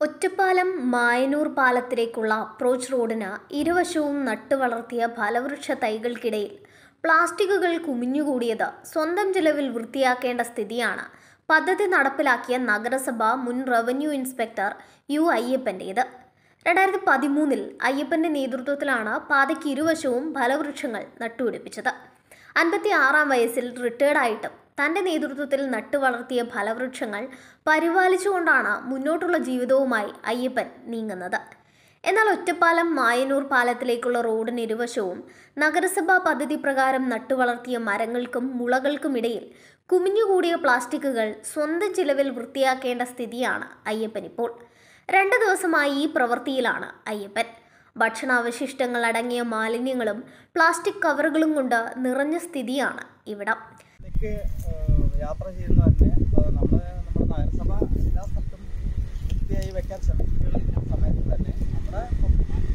Ottapalam Mayannur പാലത്തിലേക്കുള്ള approach റോഡിന് ഇരുവശവും നട്ടുവളർത്തിയ ഫലവൃക്ഷ തൈകൾക്കിടയിൽ പ്ലാസ്റ്റിക്കുകൾ കുമിഞ്ഞുകൂടിയത് സ്വന്തം ചെലവിൽ വൃത്തിയാക്കേണ്ട സ്ഥിതിയാണ് പദ്ധതി നടപ്പിലാക്കിയ നഗരസഭ മുൻ റവന്യൂ ഇൻസ്പെക്ടർ യു അയ്യപ്പൻ്റേത് രണ്ടായിരത്തി പതിമൂന്നിൽ അയ്യപ്പൻ്റെ നേതൃത്വത്തിലാണ് പാതയ്ക്ക് ഇരുവശവും ഫലവൃക്ഷങ്ങൾ നട്ടുപിടിപ്പിച്ചത് അൻപത്തി ആറാം വയസ്സിൽ റിട്ടയർഡായിട്ടും തൻ്റെ നേതൃത്വത്തിൽ നട്ടുവളർത്തിയ ഫലവൃക്ഷങ്ങൾ പരിപാലിച്ചുകൊണ്ടാണ് മുന്നോട്ടുള്ള ജീവിതവുമായി അയ്യപ്പൻ നീങ്ങുന്നത് എന്നാൽ ഒറ്റപ്പാലം മായനൂർ പാലത്തിലേക്കുള്ള റോഡിന് ഇരുവശവും നഗരസഭാ പദ്ധതി പ്രകാരം നട്ടുവളർത്തിയ മരങ്ങൾക്കും മുളകൾക്കുമിടയിൽ കുമിഞ്ഞുകൂടിയ പ്ലാസ്റ്റിക്കുകൾ സ്വന്തം ചിലവിൽ വൃത്തിയാക്കേണ്ട സ്ഥിതിയാണ് അയ്യപ്പൻ ഇപ്പോൾ രണ്ട് ദിവസമായി ഈ പ്രവൃത്തിയിലാണ് അയ്യപ്പൻ ഭക്ഷണാവശിഷ്ടങ്ങൾ അടങ്ങിയ മാലിന്യങ്ങളും പ്ലാസ്റ്റിക് കവറുകളും കൊണ്ട് നിറഞ്ഞ സ്ഥിതിയാണ് ഇവിടം ഇതിലേക്ക് ഏഹ്, യാത്ര ചെയ്യുന്ന തന്നെ നമ്മൾ നമ്മുടെ നഗരസഭ എല്ലാ സ്ഥലത്തും വൃത്തിയായി വെക്കാൻ ശ്രമിക്കുന്ന സമയത്ത് തന്നെ നമ്മുടെ ഇപ്പം,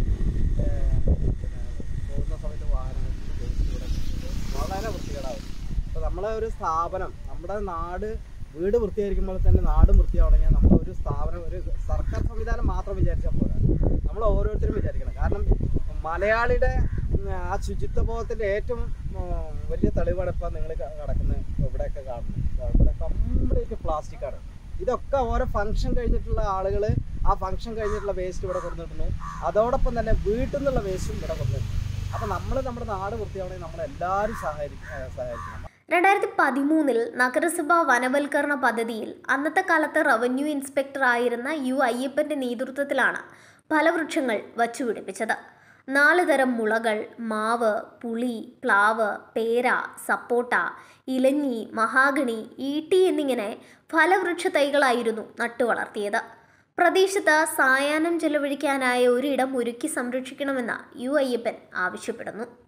ഏഹ്, പിന്നെ പോകുന്ന സമയത്ത് വാഹനങ്ങൾക്ക് waste ഇവിടെ ഇട്ടിട്ട് വളരെ വൃത്തികേടാവും അപ്പോൾ നമ്മളെ ഒരു സ്ഥാപനം നമ്മുടെ നാട് വീട് വൃത്തിയായിരിക്കുമ്പോൾ തന്നെ നാടും വൃത്തിയാവണമെങ്കിൽ നമ്മൾ ഒരു സ്ഥാപനം ഒരു സർക്കാർ സംവിധാനം മാത്രം വിചാരിച്ചാൽ പോരാ നമ്മൾ ഓരോരുത്തരും വിചാരിക്കണം കാരണം മലയാളിയുടെ ഉം, ആ ശുചിത്വ ബോധത്തിൻ്റെ ഏറ്റവും ഉം, വലിയ തെളിവാണ് ഇപ്പം നിങ്ങൾ കിടക്കുന്ന ഇവിടെയൊക്കെ കാണുന്നത് ഇവിടെ കംപ്ലീറ്റ് പ്ലാസ്റ്റിക് ആണ് ഇതൊക്കെ ഓരോ ഫംഗ്ഷൻ കഴിഞ്ഞിട്ടുള്ള ആളുകൾ ആ ഫംഗ്ഷൻ കഴിഞ്ഞിട്ടുള്ള വേസ്റ്റ് ഇവിടെ കൊടുത്തിട്ടുണ്ട് അതോടൊപ്പം തന്നെ വീട്ടിൽ നിന്നുള്ള വേസ്റ്റും ഇവിടെ കൊടുത്തിട്ടുണ്ട് അപ്പം നമ്മൾ നമ്മുടെ നാട് വൃത്തിയാവണമെങ്കിൽ നമ്മളെല്ലാവരും സഹകരി ഏഹ് സഹകരിക്കണം രണ്ടായിരത്തി പതിമൂന്നിൽ നഗരസഭാ വനവൽക്കരണ പദ്ധതിയിൽ അന്നത്തെ കാലത്ത് റവന്യൂ ഇൻസ്പെക്ടർ ആയിരുന്ന യു അയ്യപ്പന്റെ നേതൃത്വത്തിലാണ് ഫലവൃക്ഷങ്ങൾ വച്ചുപിടിപ്പിച്ചത് നാല് തരം മുളകൾ മാവ് പുളി പ്ലാവ് പേര സപ്പോട്ട ഇലഞ്ഞി മഹാഗണി ഈട്ടി എന്നിങ്ങനെ ഫലവൃക്ഷ തൈകളായിരുന്നു നട്ടുവളർത്തിയത് പ്രദേശത്ത് സായാഹ്നം ചെലവഴിക്കാനായ ഒരിടം ഒരുക്കി സംരക്ഷിക്കണമെന്ന് യു അയ്യപ്പൻ ആവശ്യപ്പെടുന്നു